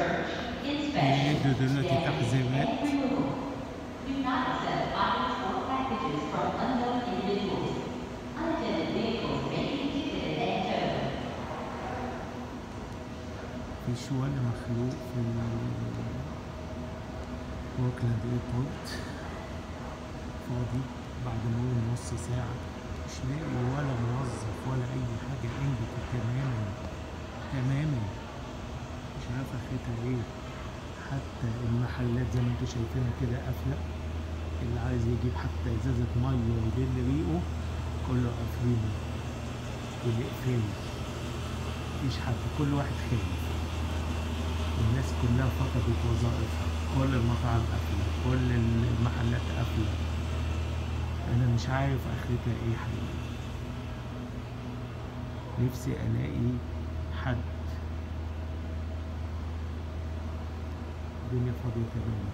search, بيدوا inspection, دلوقتي damage, تحذيرات and removal. Do not accept items or packages from unknown individuals. Unattended vehicles may be ticketed and towed. مفيش ولا مخلوق في اوكلاند ايربورت فاضي بعد مرور نص ساعة مش لاقي ولا موظف ولا أي حاجة انجت تماما تماما مش عارف اخرتها ايه حتى المحلات زي ما انتوا شايفينها كده قافلة اللي عايز يجيب حتى ازازة مية ويبل ريقه كله قافلينه وبيقفلوا مفيش حد كل واحد خايف الناس كلها فقدت وظائفها كل المطاعم قافلة كل المحلات قافلة أنا مش عارف آخرتها إيه حقيقي نفسي ألاقي حد الدنيا فاضية تماما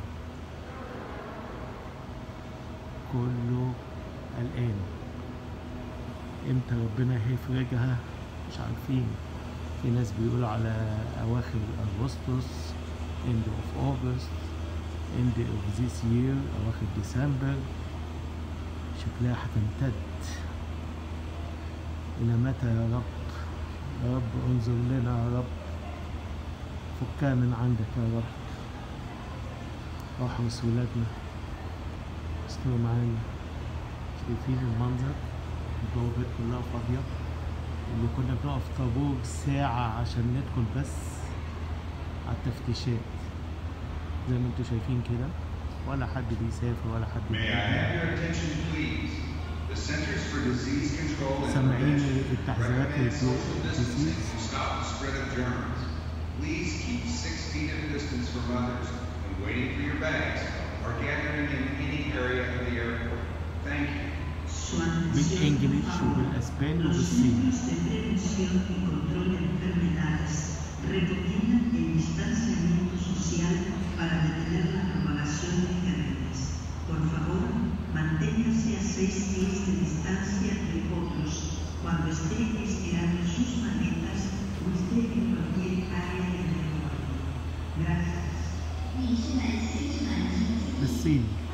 كله قلقان امتى ربنا هيفرجها مش عارفين في ناس بيقولوا على أواخر أغسطس end of August end of this year أواخر ديسمبر شكلها هتمتد إلى متى يا رب يا رب انظر لنا يا رب فكها من عندك يا رب احرس ولادنا استر معانا شايفين المنظر البوابات كلها فاضية اللي كنا بنقف طابور ساعة عشان ندخل بس على التفتيشات زي ما انتوا شايفين كده ولا حد بيسافر ولا حد May I بيجي. have your attention, please? The Centers for Disease Control and سامعين Prevention التحذيرات recommend اللي social في distancing التلفزيون؟ to stop the spread of germs. Please keep six feet of distance from others when waiting for your bags or gathering in any area of the airport. Thank you. بالانجلش وبالاسباني Los وبالصيني Centros de Prevención y Control de Enfermedades recomiendan el distanciamiento social para detener la propagación de gérmenes. Por favor, manténganse a seis pies de distancia de otros cuando estén estirando sus maletas o estén en cualquier área del aeropuerto. Gracias. 你是南西至南京。 بالصيني